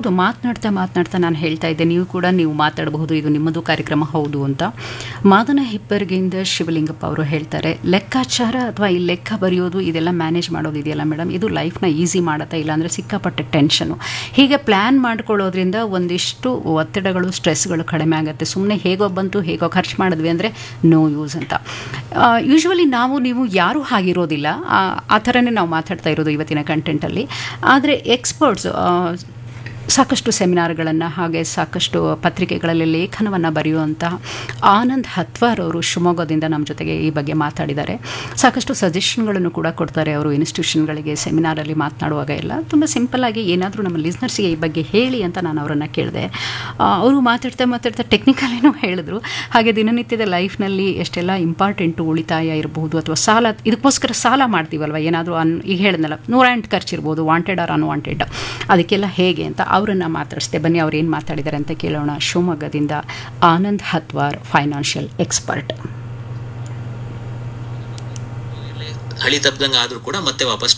ಹೌದು ಮಾತನಾಡ್ತಾ ಮಾತನಾಡ್ತಾ ನಾನು ಹೇಳ್ತಾ ಇದ್ದೆ ನೀವು ಕೂಡ ನೀವು ಮಾತಾಡಬಹುದು ಇದು ನಿಮ್ಮದು ಕಾರ್ಯಕ್ರಮ ಹೌದು ಅಂತ ಮಾದನ ಹಿಪ್ಪರಿಗೆಯಿಂದ ಶಿವಲಿಂಗಪ್ಪ ಅವರು ಹೇಳ್ತಾರೆ ಲೆಕ್ಕಾಚಾರ ಅಥವಾ ಈ ಲೆಕ್ಕ ಬರೆಯೋದು ಇದೆಲ್ಲ ಮ್ಯಾನೇಜ್ ಮಾಡೋದು ಇದೆಯಲ್ಲ ಮೇಡಮ್ ಇದು ಲೈಫ್ನ ಈಸಿ ಮಾಡುತ್ತಾ ಇಲ್ಲಾಂದರೆ ಸಿಕ್ಕಾಪಟ್ಟೆ ಟೆನ್ಷನು ಹೀಗೆ ಪ್ಲ್ಯಾನ್ ಮಾಡ್ಕೊಳ್ಳೋದ್ರಿಂದ ಒಂದಿಷ್ಟು ಒತ್ತಡಗಳು ಸ್ಟ್ರೆಸ್ಗಳು ಕಡಿಮೆ ಆಗುತ್ತೆ ಸುಮ್ಮನೆ ಹೇಗೋ ಬಂತು ಹೇಗೋ ಖರ್ಚು ಮಾಡಿದ್ವಿ ಅಂದರೆ ನೋ ಯೂಸ್ ಅಂತ ಯೂಶ್ವಲಿ ನಾವು ನೀವು ಯಾರೂ ಹಾಗಿರೋದಿಲ್ಲ ಆ, ಆ ಥರನೇ ನಾವು ಮಾತಾಡ್ತಾ ಇರೋದು ಇವತ್ತಿನ ಕಂಟೆಂಟಲ್ಲಿ ಆದರೆ ಎಕ್ಸ್ಪರ್ಟ್ಸ್ ಸಾಕಷ್ಟು ಸೆಮಿನಾರ್ಗಳನ್ನು ಹಾಗೆ ಸಾಕಷ್ಟು ಪತ್ರಿಕೆಗಳಲ್ಲಿ ಲೇಖನವನ್ನು ಬರೆಯುವಂತಹ ಆನಂದ್ ಹತ್ವಾರ್ ಅವರು ಶಿವಮೊಗ್ಗದಿಂದ ನಮ್ಮ ಜೊತೆಗೆ ಈ ಬಗ್ಗೆ ಮಾತಾಡಿದ್ದಾರೆ ಸಾಕಷ್ಟು ಸಜೆಷನ್ಗಳನ್ನು ಕೂಡ ಕೊಡ್ತಾರೆ ಅವರು ಇನ್ಸ್ಟಿಟ್ಯೂಷನ್ಗಳಿಗೆ ಸೆಮಿನಾರಲ್ಲಿ ಮಾತನಾಡುವಾಗ ಎಲ್ಲ ತುಂಬ ಸಿಂಪಲ್ಲಾಗಿ ಏನಾದರೂ ನಮ್ಮ ಲಿಸ್ನರ್ಸ್ಗೆ ಈ ಬಗ್ಗೆ ಹೇಳಿ ಅಂತ ನಾನು ಅವರನ್ನು ಕೇಳಿದೆ ಅವರು ಮಾತಾಡ್ತಾ ಮಾತಾಡ್ತಾ ಟೆಕ್ನಿಕಲಿನೂ ಹೇಳಿದ್ರು ಹಾಗೆ ದಿನನಿತ್ಯದ ಲೈಫ್ನಲ್ಲಿ ಎಷ್ಟೆಲ್ಲ ಇಂಪಾರ್ಟೆಂಟು ಉಳಿತಾಯ ಇರಬಹುದು ಅಥವಾ ಸಾಲ ಇದಕ್ಕೋಸ್ಕರ ಸಾಲ ಮಾಡ್ತೀವಲ್ವ ಏನಾದರೂ ಅನ್ ಈಗ ಹೇಳಿದ್ನಲ್ಲ ನೂರ ಎಂಟು ಖರ್ಚಿರ್ಬೋದು ವಾಂಟೆಡ್ ಆರ್ ಅನ್ವಾಂಟೆಡ್ ಅದಕ್ಕೆಲ್ಲ ಹೇಗೆ ಅಂತ ಅವರನ್ನು ಮಾತಾಡಿಸ್ದೆ ಬನ್ನಿ ಅವ್ರು ಏನು ಮಾತಾಡಿದ್ದಾರೆ ಅಂತ ಕೇಳೋಣ ಶಿವಮೊಗ್ಗದಿಂದ ಆನಂದ್ ಹತ್ವಾರ್ ಫೈನಾನ್ಷಿಯಲ್ ಎಕ್ಸ್ಪರ್ಟ್ ಹಳಿ ತಪ್ಪದಂಗೆ ಆದ್ರೂ ಕೂಡ ಮತ್ತೆ ವಾಪಸ್